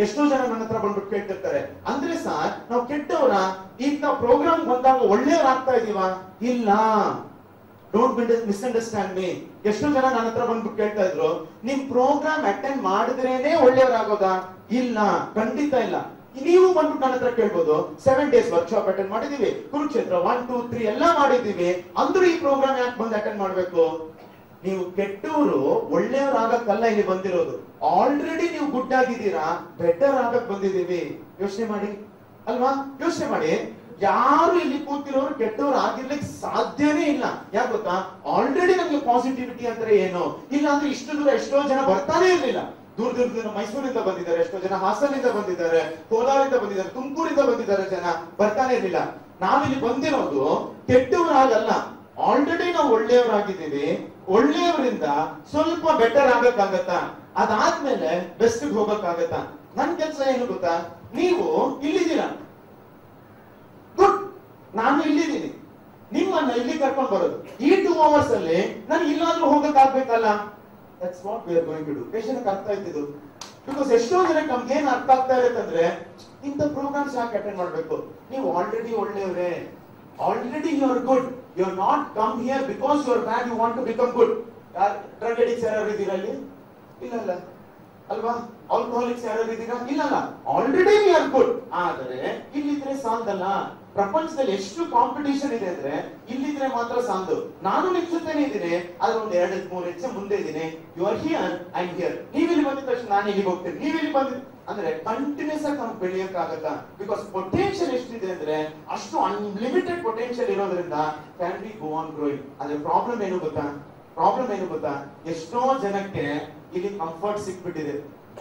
ಎಷ್ಟೋ ಜನ ನನ್ನ ಹತ್ರ ಬಂದ್ಬಿಟ್ಟು ಕೇಳ್ತಿರ್ತಾರೆ ಅಂದ್ರೆ ಸರ್ ನಾವು ಕೆಟ್ಟವರ ಈಗ ನಾವು ಪ್ರೋಗ್ರಾಮ್ ಬಂದಾಗ ಒಳ್ಳೆಯವರಾಗ್ತಾ ಇದೀವಾ ಇಲ್ಲ ಡೋಂಟ್ ಮಿಸ್ಅಂಡರ್ಸ್ಟ್ಯಾಂಡ್ ಮೀ ಎಷ್ಟೋ ಜನ ನನ್ನ ಹತ್ರ ಬಂದ್ಬಿಟ್ಟು ಕೇಳ್ತಾ ಇದ್ರು ನಿಮ್ ಪ್ರೋಗ್ರಾಮ್ ಅಟೆಂಡ್ ಮಾಡಿದ್ರೇನೆ ಒಳ್ಳೆಯವರಾಗೋದಾ ಇಲ್ಲ ಖಂಡಿತ ಇಲ್ಲ ನೀವು ಬಂದ್ಬಿಟ್ಟು ನನ್ನ ಹತ್ರ ಕೇಳ್ಬೋದು ಸೆವೆನ್ ಡೇಸ್ ವರ್ಕ್ಶಾಪ್ ಅಟೆಂಡ್ ಮಾಡಿದೀವಿ ಕುರುಕ್ಷೇತ್ರ ಒನ್ ಟೂ ತ್ರೀ ಎಲ್ಲ ಮಾಡಿದೀವಿ ಅಂದ್ರೂ ಈ ಪ್ರೋಗ್ರಾಮ್ ಯಾಕೆ ಬಂದು ಅಟೆಂಡ್ ಮಾಡ್ಬೇಕು ನೀವು ಕೆಟ್ಟವರು ಒಳ್ಳೆಯವರಾಗಕ್ಕಲ್ಲ ಇಲ್ಲಿ ಬಂದಿರೋದು ಆಲ್ರೆಡಿ ನೀವು ಗುಡ್ ಆಗಿದ್ದೀರಾ ಬೆಟರ್ ಆಗಕ್ ಬಂದಿದೀವಿ ಯೋಚನೆ ಮಾಡಿ ಅಲ್ವಾ ಯೋಚನೆ ಮಾಡಿ ಯಾರು ಇಲ್ಲಿ ಕೂತಿರೋರು ಕೆಟ್ಟವ್ರು ಆಗಿರ್ಲಿಕ್ಕೆ ಸಾಧ್ಯನೇ ಇಲ್ಲ ಯಾಕೆ ಗೊತ್ತಾ ಆಲ್ರೆಡಿ ನಮ್ಗೆ ಪಾಸಿಟಿವಿಟಿ ಅಂದ್ರೆ ಏನು ಇಲ್ಲ ಅಂದ್ರೆ ಇಷ್ಟು ದೂರ ಎಷ್ಟೋ ಜನ ಬರ್ತಾನೆ ಇರ್ಲಿಲ್ಲ ದೂರ ದೂರದಿಂದ ಮೈಸೂರಿಂದ ಬಂದಿದ್ದಾರೆ ಎಷ್ಟೋ ಜನ ಹಾಸನಿಂದ ಬಂದಿದ್ದಾರೆ ಕೋಲಾರಿಂದ ಬಂದಿದ್ದಾರೆ ತುಮಕೂರಿಂದ ಬಂದಿದ್ದಾರೆ ಜನ ಬರ್ತಾನೆ ಇರ್ಲಿಲ್ಲ ನಾವಿಲ್ಲಿ ಬಂದಿರೋದು ಕೆಟ್ಟವರಾಗಲ್ಲ ಆಲ್ರೆಡಿ ನಾವು ಒಳ್ಳೆಯವರಾಗಿದ್ದೀವಿ ಒಳ್ಳೆಯವರಿಂದ ಸ್ವಲ್ಪ ಬೆಟರ್ ಆಗಕ್ಕಾಗತ್ತಾ ಅದಾದ್ಮೇಲೆ ಬೆಸ್ಟ್ ಹೋಗಕ್ಕಾಗತ್ತಾ ನನ್ ಕೆಲಸ ಏನು ಗೊತ್ತಾ ನೀವು ಇಲ್ಲಿದ್ದೀರಾ ಗುಡ್ ನಾನು ಇಲ್ಲಿದ್ದೀನಿ ನಿಮ್ಮನ್ನ ಇಲ್ಲಿ ಕರ್ಕೊಂಡು ಬರೋದು ಈ ಟೂ ಅವರ್ಸ್ ಅಲ್ಲಿ ನಾನು ಇಲ್ಲಾದ್ರೂ ಹೋಗಕ್ ಆಗ್ಬೇಕಲ್ಲ that's what we are going to do patient ಅರ್ಥ ಆಯ್ತಿದ್ದು ಬಿಕಾಸ್ ಎಷ್ಟೋ ಜನಕ್ಕೆ ನಮ್ಗೆ ಏನ್ ಅರ್ಥ ಆಗ್ತಾ ಇರುತ್ತಂದ್ರೆ ಇಂಥ ಪ್ರೋಗ್ರಾಮ್ಸ್ ಯಾಕೆ ಅಟೆಂಡ್ ಮಾಡ್ಬೇಕು ನೀವು ಆಲ್ರೆಡಿ ಒಳ್ಳೆಯವರೇ already you are good you are not come here because you are bad you want to become good drug addicts ಯಾರು ಇದ್ದೀರಾ ಅಲ್ಲಿ ಇಲ್ಲ ಇಲ್ಲ ಅಲ್ವಾ ಆಲ್ಕೋಹಾಲಿಕ್ಸ್ ಯಾರು ಇದ್ದೀರಾ ಇಲ್ಲಲ್ಲ ಆಲ್ರೆಡಿ ವಿ ಆರ್ ಗುಡ್ ಆದರೆ ಇಲ್ಲಿದ್ರೆ ಸಾಲದಲ್ಲ ಪ್ರಪಂಚದಲ್ಲಿ ಎಷ್ಟು ಕಾಂಪಿಟಿಷನ್ ಇದೆ ಅಂದ್ರೆ ಇಲ್ಲಿದ್ರೆ ಮಾತ್ರ ಸಾಲದು ನಾನು ನಿಮ್ ಜೊತೆನೇ ಇದ್ದೀನಿ ಆದ್ರೆ ಒಂದ್ ಎರಡು ಮೂರು ಹೆಚ್ಚು ಮುಂದೆ ಇದ್ದೀನಿ you are here I here ನೀವ್ ಇಲ್ಲಿ ಬಂದಿದ ತಕ್ಷಣ ನಾನು ಇಲ್ಲಿಗೆ ಹೋಗ್ತೀನಿ ನೀವ್ ಇಲ್ಲಿ ಬಂದ ಅಂದ್ರೆ ಕಂಟಿನ್ಯೂಸ್ ಆಗಿ ನಮ್ಗೆ ಬೆಳೆಯಕ್ಕಾಗತ್ತ ಬಿಕಾಸ್ ಪೊಟೆನ್ಶಿಯಲ್ ಎಷ್ಟಿದೆ ಅಂದ್ರೆ ಅಷ್ಟು ಅನ್ಲಿಮಿಟೆಡ್ ಪೊಟೆನ್ಶಿಯಲ್ ಇರೋದ್ರಿಂದ can be go on growing ಆದ್ರೆ ಪ್ರಾಬ್ಲಮ್ ಏನು ಗೊತ್ತಾ ಪ್ರಾಬ್ಲಮ್ ಏನು ಗೊತ್ತಾ ಎಷ್ಟೋ ಜನಕ್ಕೆ ಇಲ್ಲಿ ಕಂಫರ್ಟ್ ಸಿಕ್ಬಿಟ್ಟಿದೆ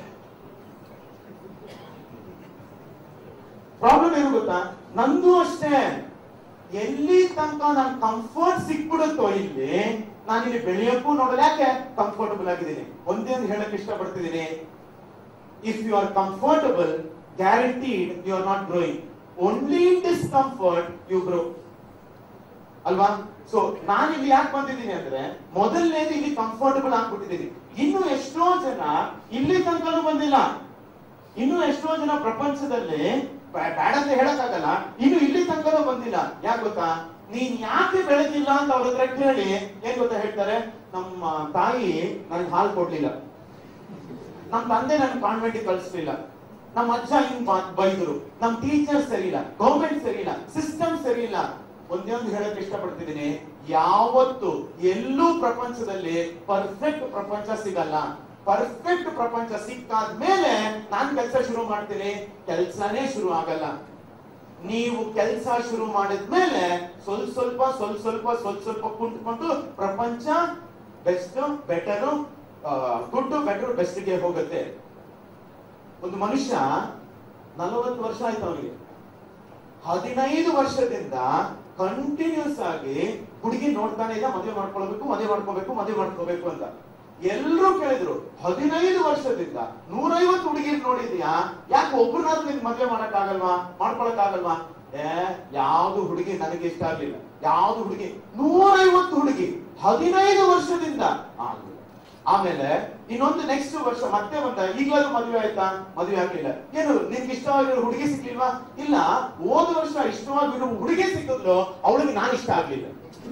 ಪ್ರಾಬ್ಲಮ್ ಏನು ಗೊತ್ತಾ ನಂದು ಅಷ್ಟೇ ಎಲ್ಲಿ ತನಕ ನನ್ ಕಂಫರ್ಟ್ ಸಿಕ್ಬಿಡುತ್ತೋ ಇಲ್ಲಿ ನಾನು ಇಲ್ಲಿ ಬೆಳೆಯಕ್ಕೂ ನೋಡಲ್ಲ ಯಾಕೆ ಕಂಫರ್ಟಬಲ್ ಆಗಿದ್ದೀನಿ ಒಂದೇ ಒಂದು ಹೇಳಕ್ ಇಷ್ಟಪಡ್ತಿದ್ದೀನಿ if you are comfortable guaranteed you are not growing only in discomfort you grow ಅಲ್ವಾ ಸೊ ನಾನು ಇಲ್ಲಿ ಯಾಕೆ ಬಂದಿದ್ದೀನಿ ಅಂದ್ರೆ ಮೊದಲನೇದು ಇಲ್ಲಿ ಕಂಫರ್ಟಬಲ್ ಆಗ್ಬಿಟ್ಟಿದ್ದೀನಿ ಇನ್ನು ಎಷ್ಟೋ ಜನ ಇಲ್ಲಿ ತನಕನೂ ಬಂದಿಲ್ಲ ಇನ್ನು ಎಷ್ಟೋ ಜನ ಪ್ರಪಂಚದಲ್ಲಿ ಬ್ಯಾ- ಬ್ಯಾಡ ಅಂತ ಹೇಳಕ್ಕಾಗಲ್ಲ ಇನ್ನು ಇಲ್ಲಿ ತನಕನೂ ಬಂದಿಲ್ಲ ಯಾಕೆ ಗೊತ್ತಾ ನೀನ್ ಯಾಕೆ ಬೆಳೆದಿಲ್ಲ ಅಂತ ಅವ್ರ ಹತ್ರ ಕೇಳಿ ಏನ್ ಗೊತ್ತಾ ಹೇಳ್ತಾರೆ ನಮ್ಮ ತಾಯಿ ನನ್ಗೆ ಹಾಲು ಕೊಡ್ಲಿಲ್ಲ ನಮ್ ತಂದೆ ನನ್ ಕಾನ್ವೆಂಟ್ ಕಳಿಸ್ಲಿಲ್ಲ ನಮ್ಮ ಅಜ್ಜ ಹಿಂಗ್ ಬಾ- ಬೈದ್ರು ನಮ್ ಟೀಚರ್ ಸರಿ ಇಲ್ಲ ಗೌರ್ಮೆಂಟ್ ಸರಿ ಇಲ್ಲ ಸಿಸ್ಟಮ್ ಸರಿ ಇಲ್ಲ ಒಂದೇ ಒಂದು ಹೇಳಕ್ ಇಷ್ಟಪಡ್ತಿದ್ದೀನಿ ಯಾವತ್ತು ಎಲ್ಲೂ ಪ್ರಪಂಚದಲ್ಲಿ ಪರ್ಫೆಕ್ಟ್ ಪ್ರಪಂಚ ಸಿಗಲ್ಲ ಪರ್ಫೆಕ್ಟ್ ಪ್ರಪಂಚ ಸಿಕ್ಕಾದ್ಮೇಲೆ ನಾನ್ ಕೆಲಸ ಶುರು ಮಾಡ್ತೀನಿ ಕೆಲ್ಸನೇ ಶುರು ಆಗಲ್ಲ ನೀವು ಕೆಲಸ ಶುರು ಮಾಡಿದ್ಮೇಲೆ ಸ್ವಲ್ಪ ಸ್ವಲ್ಪ ಸ್ವಲ್ಪ ಸ್ವಲ್ಪ ಸ್ವಲ್ಪ ಸ್ವಲ್ಪ ಕುಂತ್ಕೊಂಡು ಪ್ರಪಂಚ best better good better best ಗೆ ಹೋಗುತ್ತೆ ಒಂದು ಮನುಷ್ಯ ನಲವತ್ತು ವರ್ಷ ಆಯ್ತು ಅವನಿಗೆ ಹದಿನೈದು ವರ್ಷದಿಂದ ಕಂಟಿನ್ಯೂಸ್ ಆಗಿ ಹುಡುಗಿ ನೋಡ್ತಾನೆ ಇದ್ದ ಮದುವೆ ಮಾಡ್ಕೊಳ್ಬೇಕು ಮದುವೆ ಮಾಡ್ಕೋಬೇಕು ಮದುವೆ ಮಾಡ್ಕೋಬೇಕು ಅಂತ ಎಲ್ರೂ ಕೇಳಿದ್ರು ಹದಿನೈದು ವರ್ಷದಿಂದ ನೂರೈವತ್ತು ಹುಡುಗಿ ನೋಡಿದ್ಯಾ ಯಾಕೆ ಒಬ್ಬರನ್ನಾದ್ರೂ ನಿನ್ ಮದುವೆ ಮಾಡಕ್ ಆಗಲ್ವಾ ಮಾಡ್ಕೊಳಕ್ ಆಗಲ್ವಾ ಏ ಯಾವ್ದು ಹುಡುಗಿ ನನಗೆ ಇಷ್ಟ ಆಗ್ಲಿಲ್ಲ ಯಾವ್ದು ಹುಡುಗಿ ನೂರೈವತ್ತು ಹುಡುಗಿ ಹದಿನೈದು ವರ್ಷದಿಂದ ಆಗ್ಲಿಲ್ಲ ಆಮೇಲೆ ಇನ್ನೊಂದು ನೆಕ್ಸ್ಟ್ ವರ್ಷ ಮತ್ತೆ ಬಂದ ಈಗಲಾದ್ರೂ ಮದುವೆ ಆಯ್ತಾ ಮದುವೆ ಆಗ್ಲಿಲ್ಲ ಏನು ನಿನ್ಗೆ ಇಷ್ಟವಾಗಿರೋ ಹುಡುಗಿ ಸಿಕ್ಲಿಲ್ವಾ ಇಲ್ಲ ಹೋದ ವರ್ಷ ಇಷ್ಟವಾಗಿರೋ ಹುಡುಗಿ ಸಿಕ್ಕಿದ್ಲು ಅವಳಿಗೆ ನಾನು ಇಷ್ಟ ಆಗ್ಲಿಲ್ಲ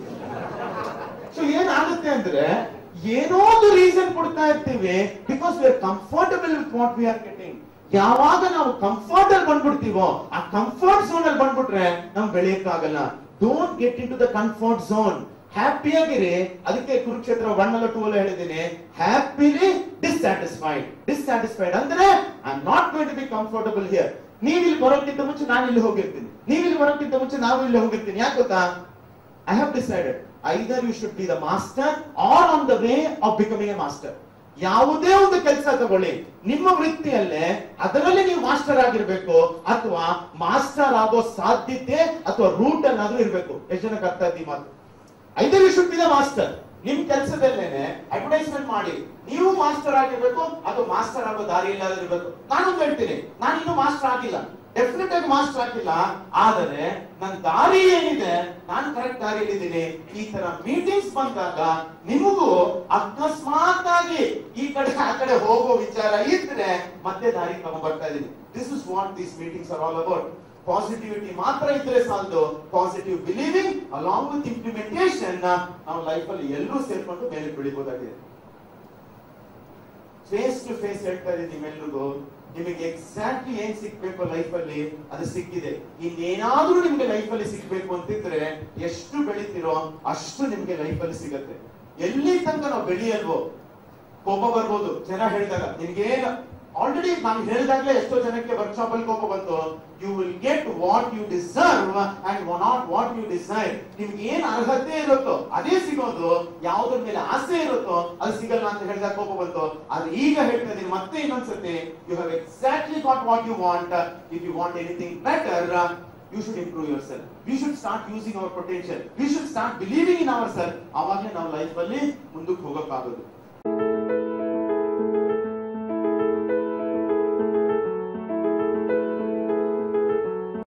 ಸೊ ಏನಾಗುತ್ತೆ ಅಂದ್ರೆ ಏನೋ ಒಂದು ರೀಸನ್ ಕೊಡ್ತಾ ಇರ್ತೀವಿ because we are comfortable with what we are getting ಯಾವಾಗ ನಾವು ಕಂಫರ್ಟ್ ಅಲ್ಲಿ ಬಂದ್ಬಿಡ್ತೀವೋ ಆ ಕಂಫರ್ಟ್ ಝೋನ್ ಅಲ್ಲಿ ಬಂದ್ಬಿಟ್ರೆ ನಮ್ ಬೆಳೆಯಕ್ಕಾಗಲ್ಲ don't get into the comfort zone ಹ್ಯಾಪಿಯಾಗಿರಿ ಅದಕ್ಕೆ ಕುರುಕ್ಷೇತ್ರ ಒನ್ ಅಲ್ಲ ಟೂ ಅಲ್ಲ ಹೇಳಿದ್ದೀನಿ ಹ್ಯಾಪಿಲಿ ಡಿಸ್ಸ್ಯಾಟಿಸ್ಫೈಡ್ ಡಿಸ್ಸ್ಯಾಟಿಸ್ಫೈಡ್ ಅಂದ್ರೆ I am not going to be comfortable here ನೀವು ಇಲ್ಲಿ ಬರೋಕ್ಕಿಂತ ಮುಂಚೆ ನಾನು ಇಲ್ಲಿ ಹೋಗಿರ್ತೀನಿ ನೀವು ಇಲ್ಲಿ ಬರೋಕ್ಕಿಂತ ಮುಂಚೆ ನಾವು ಇಲ್ಲಿ ಹೋಗಿರ್ತೀನಿ ಯಾಕೆ ಗೊತ್ತಾ I have decided either you should be the master or on the way of becoming a master. ಯಾವುದೇ ಒಂದು ಕೆಲಸ ತಗೊಳ್ಳಿ ನಿಮ್ಮ ವೃತ್ತಿಯಲ್ಲೇ ಅದರಲ್ಲಿ ನೀವು ಮಾಸ್ಟರ್ ಆಗಿರ್ಬೇಕು ಅಥವಾ ಮಾಸ್ಟರ್ ಆಗೋ ಸಾಧ್ಯತೆ ಅಥವಾ ರೂಟ್ ಅನ್ನಾದ್ರೂ ಇರ್ಬೇಕು ಎಷ್ಟು ಜನಕ್ಕೆ ಅರ್ಥ ಆಯ್ತು ಈ ಮಾತು either you should be the master ನಿಮ್ ಕೆಲಸದಲ್ಲೇನೆ ಅಡ್ವರ್ಟೈಸ್ಮೆಂಟ್ ಮಾಡಿ ನೀವು ಮಾಸ್ಟರ್ ಆಗಿರ್ಬೇಕು ಅಥವಾ ಮಾಸ್ಟರ್ ಆಗೋ ದಾರಿ ಇಲ್ಲದೆ ಇರ್ಬೇಕು ನಾನೊಂದು ಹೇಳ್ತೀನಿ ನಾನು ಇನ್ನೂ ಮಾಸ್ಟರ್ ಆಗಿಲ್ಲ ಡೆಫಿನೆಟ್ ಆಗಿ ಮಾಸ್ಟರ್ ಆಗಿಲ್ಲ ಆದರೆ ನನ್ನ ದಾರಿ ಏನಿದೆ ನಾನು ಕರೆಕ್ಟ್ ದಾರಿಯಲ್ಲಿದ್ದೀನಿ ಈ ತರ ಮೀಟಿಂಗ್ಸ್ ಬಂದಾಗ ನಿಮಗೂ ಅಕಸ್ಮಾತ್ ಆಗಿ ಈ ಕಡೆ ಆ ಕಡೆ ಹೋಗೋ ವಿಚಾರ ಇದ್ರೆ ಮತ್ತೆ ದಾರಿ ತಗೊಂಡ್ ಬರ್ತಾ ಇದೀನಿ this is what these meetings are all about positivity ಮಾತ್ರ ಇದ್ರೆ ಸಾಲದು positive believing along with implementation ನಾವು ಲೈಫ್ ಅಲ್ಲಿ ಎಲ್ಲರೂ ಸೇರ್ಕೊಂಡು ಮೇಲೆ ಬೆಳಿಬಹುದಾಗಿದೆ ಫೇಸ್ ಟು ಫೇಸ್ ಹೇಳ್ತಾ ಇದ್ದೀನಿ ನಿಮ್ಮೆಲ್ರಿಗೂ ನಿಮಗೆ ಎಕ್ಸಾಕ್ಟ್ಲಿ ಏನ್ ಸಿಗ್ಬೇಕು ಲೈಫ್ ಅಲ್ಲಿ ಅದು ಸಿಕ್ಕಿದೆ ಇನ್ನೇನಾದ್ರೂ ನಿಮ್ಗೆ ಲೈಫ್ ಅಲ್ಲಿ ಸಿಗ್ಬೇಕು ಅಂತಿದ್ರೆ ಎಷ್ಟು ಬೆಳಿತೀರೋ ಅಷ್ಟು ನಿಮ್ಗೆ ಲೈಫ್ ಅಲ್ಲಿ ಸಿಗತ್ತೆ ಎಲ್ಲಿ ತನಕ ನಾವು ಬೆಳೆಯಲ್ವೋ ಕೋಪ ಬರ್ಬೋದು ಜನ ಹೇಳಿದಾಗ ನಿನ್ಗೇನು ಆಲ್ರೆಡಿ ನಾನು ಹೇಳಿದಾಗ್ಲೇ ಎಷ್ಟೋ ಜನಕ್ಕೆ ವರ್ಕ್ಶಾಪ್ ಅಲ್ಲಿ ಕೋಪ ಬಂತು you will get what you deserve and not what you desire ನಿಮ್ಗೆ ಏನ್ ಅರ್ಹತೆ ಇರುತ್ತೋ ಅದೇ ಸಿಗೋದು ಯಾವ್ದ್ರ ಮೇಲೆ ಆಸೆ ಇರುತ್ತೋ ಅದು ಸಿಗಲ್ಲ ಅಂತ ಹೇಳಿದಾಗ ಕೋಪ ಬಂತು ಆದ್ರೆ ಈಗ ಹೇಳ್ತಾ ಇದೀನಿ ಮತ್ತೆ ಇನ್ನೊಂದ್ಸತಿ you have exactly got what you want if you want anything better you should improve yourself we should start using our potential we should start believing in ourself ಅವಾಗಲೇ ನಾವು ಲೈಫ್ ಅಲ್ಲಿ ಮುಂದಕ್ಕೆ ಹೋಗಕ್ಕಾಗೋದು